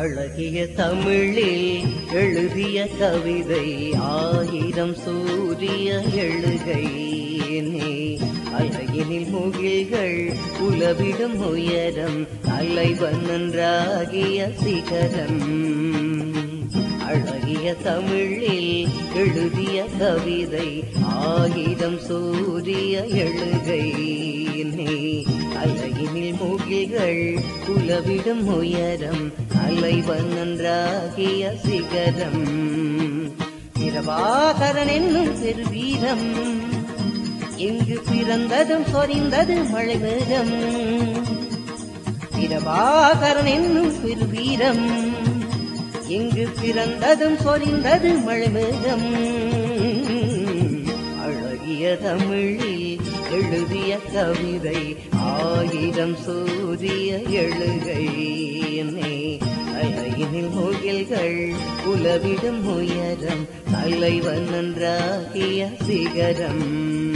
அழகிய தமிழில் எழுதிய கவிதை ஆயிரம் சூரிய எழுகை நீ அழகினில் முகில்கள் உலவிடும் உயரம் தலைவன் நன்றாகிய சிகரம் அழகிய தமிழில் எழுதிய கவிதை ஆயிரம் சூரிய எழுகை நீ அழகினில் முகில்கள் குலவிடும் உயரம் அலைவன் நன்றாகிய சிகரம் பிரபாகரன் என்னும் பெருவீரம் இங்கு பிறந்ததும் சொரிந்தது மழை மேகம் பிரபாகரன் என்னும் பெருவீரம் இங்கு பிறந்ததும் சொரிந்தது மழை மேகம் அழகிய தமிழில் எழுதிய கவிதை ஆயிரம் சூரிய எழுகை நே அழகினில் முகில்கள் உலவிடும் உயரம் தலைவன் நன்றாகிய சிகரம்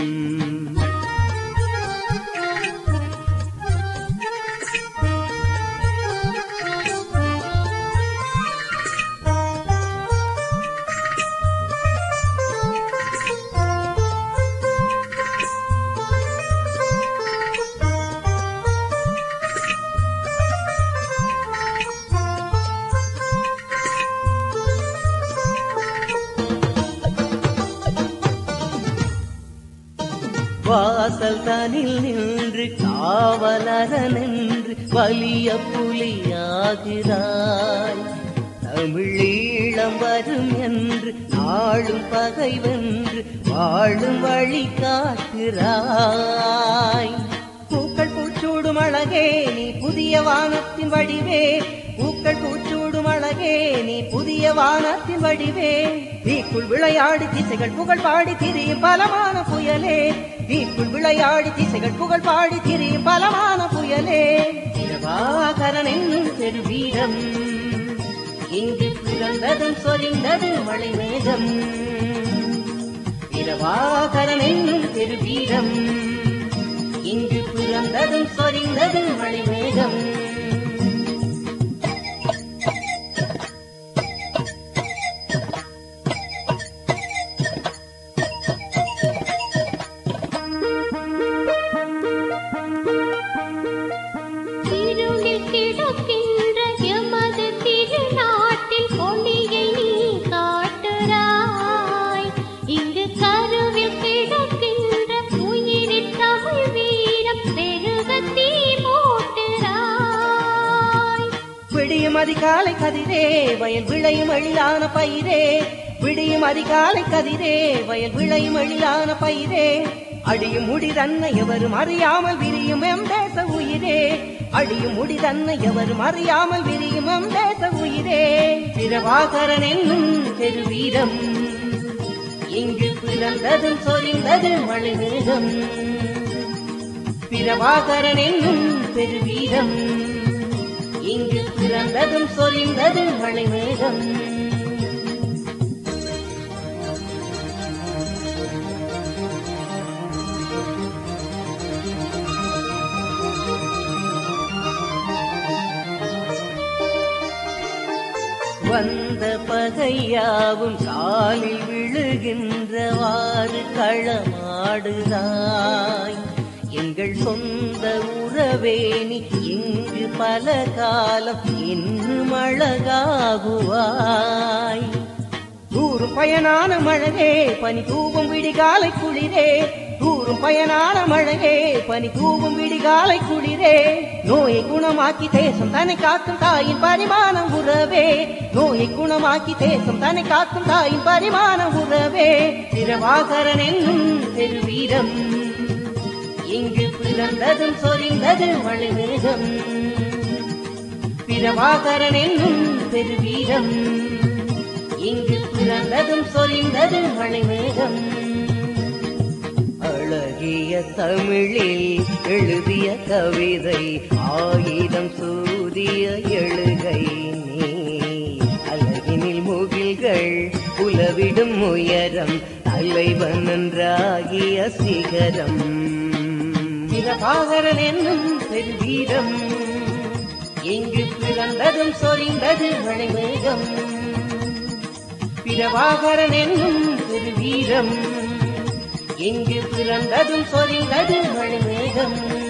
வாசல் தனில் நின்று காவலரன் என்று வலிய புலியாகிறாய் தமிழீழம் வரும் என்று நாளும் பகை வென்று வாழும் வழி காட்டுறாய் பூக்கள் பூச்சூடும் அழகே நீ புதிய வானத்தின் வடிவே பூக்கள் பூச்சூடும் அழகே நீ புதிய வானத்தின் வடிவே தீக்குள் விளையாடி திசைகள் புகழ் பாடி திரியும் பலமான புயலே தீக்குள் விளையாடி திசைகள் புகழ் பாடி திரியும் பலமான புயலே பிரபாகரன் என்னும் பெருவீரம் இங்கு பிறந்ததும் சொரிந்தது மழை மேகம் பிரபாகரன் என்னும் பெருவீரம் இங்கு பிறந்ததும் சொரிந்தது மழை மேகம் இருளில் கிடக்கின்ற எமது திருநாட்டில் ஒளியை நீ காட்டுறாய் இங்கு கருவில் கிடக்கின்ற உயிரில் தமிழ் வீரம் பெருக தீ மூட்டுறாய் விடியும் அதிகாலை கதிரே வயல் விளையும் எழிலான பயிரே விடியும் அதிகாலை கதிரே வயல் விளையும் எழிலான பயிரே அடியும் முடி தன்னை எவரும் அறியாமல் விரியும் எம் தேச உயிரே அடியும் முடி தன்னை எவரும் அறியாமல் விரியும் எம் தேச உயிரே பிரபாகரன் என்னும் பெருவீரம் இங்கு பிறந்ததும் சொரிந்தது மழை மேகம் பிரபாகரன் என்னும் பெருவீரம் இங்கு பிறந்ததும் சொரிந்தது மழை மேகம் வந்த பகையாவும் காலில் விழுகின்றவாறு களமாடுதாய் எங்கள் சொந்த உறவேணி இங்கு பல காலம் இன்னும் அழகாகுவாய் தூரும் பயனான மழகே பனி தூவும் விடிகாலை குளிரே தூரும் பயனான மழகே பனி தூவும் விடிகாலை குளிரே நோயை குணமாக்கி தேசம் தன்னை காக்கும் தாயின் பரிமாண உறவே நோயை குணமாக்கி தேசம் தன்னை காக்கும் தாயின் பரிமாண உறவே பிரபாகரன் என்னும் பெருவீரம் இங்கு பிறந்ததும் சொரிந்தது மழை மேகம் பிரபாகரன் என்னும் பெருவீரம் இங்கு பிறந்ததும் சொரிந்தது மழை மேகம் அழகிய தமிழில் எழுதிய கவிதை ஆயிரம் சூரிய எழுகை நீ அழகினில் முகில்கள் உலவிடும் உயரம் தலைவன் நன்றாகிய சிகரம் பிரபாகரன் என்னும் பெருவீரம் இங்கு பிறந்ததும் சொரிந்தது மழை மேகம் பிரபாகரன் என்னும் ஒரு வீரம் இங்கு பிறந்ததும் சொரிந்தது மழை மேகம்